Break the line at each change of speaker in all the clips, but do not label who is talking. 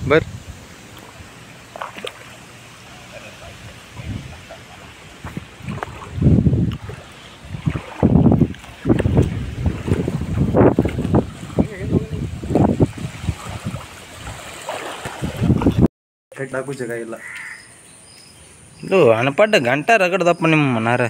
ಬರ್ರಿ
ಕಟ್ಟಾಕು ಜಾಗ ಇಲ್ಲ
ಇದು ಅನಪಡ್ಡ ಗಂಟ ರಗಡ್ದಪ್ಪ ನಿಮ್ಮ ಮನಾರ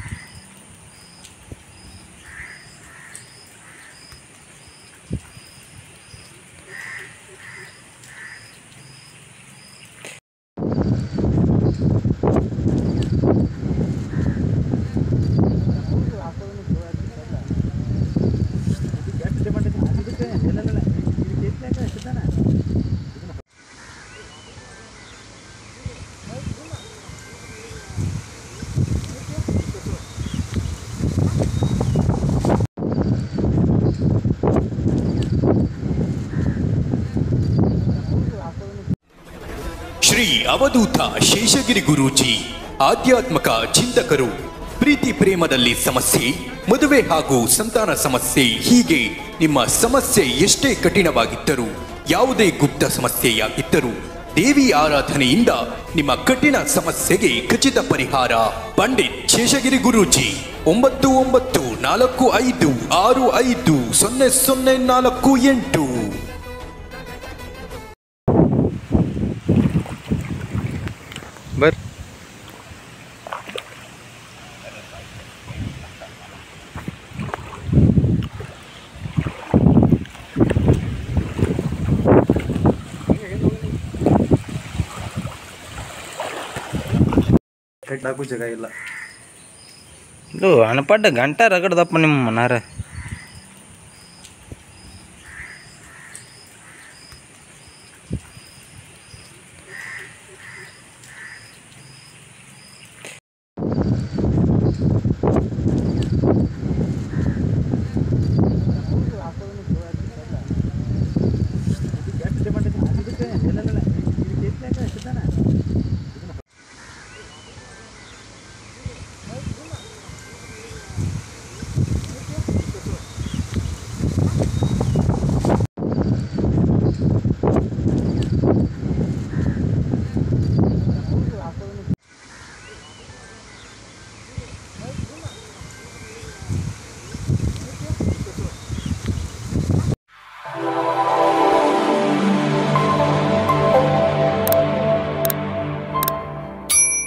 ಶ್ರೀ ಅವಧೂತ ಶೇಷಗಿರಿ ಗುರೂಜಿ ಆಧ್ಯಾತ್ಮಕ ಚಿಂತಕರು ಪ್ರೀತಿ ಪ್ರೇಮದಲ್ಲಿ ಸಮಸ್ಯೆ ಮದುವೆ ಹಾಗೂ ಸಂತಾನ ಸಮಸ್ಯೆ ಹೀಗೆ ನಿಮ್ಮ ಸಮಸ್ಯೆ ಎಷ್ಟೇ ಕಠಿಣವಾಗಿದ್ದರೂ ಯಾವುದೇ ಗುಪ್ತ ಸಮಸ್ಯೆಯಾಗಿದ್ದರೂ ದೇವಿ ಆರಾಧನೆಯಿಂದ ನಿಮ್ಮ ಕಠಿಣ ಸಮಸ್ಯೆಗೆ ಖಚಿತ ಪರಿಹಾರ ಪಂಡಿತ್ ಶೇಷಗಿರಿ ಗುರೂಜಿ ಒಂಬತ್ತು ಒಂಬತ್ತು ನಾಲ್ಕು ಐದು ಆರು ಐದು ಸೊನ್ನೆ ಸೊನ್ನೆ ನಾಲ್ಕು ಎಂಟು
ಬರ್ರಿ
ಕಟ್ಟಾಕು ಜಾಗ ಇಲ್ಲ
ಇದು ಅನಪಡ್ಡ ಗಂಟ ರಗಡ್ದಪ್ಪ ನಿಮ್ಮ ಮನಾರ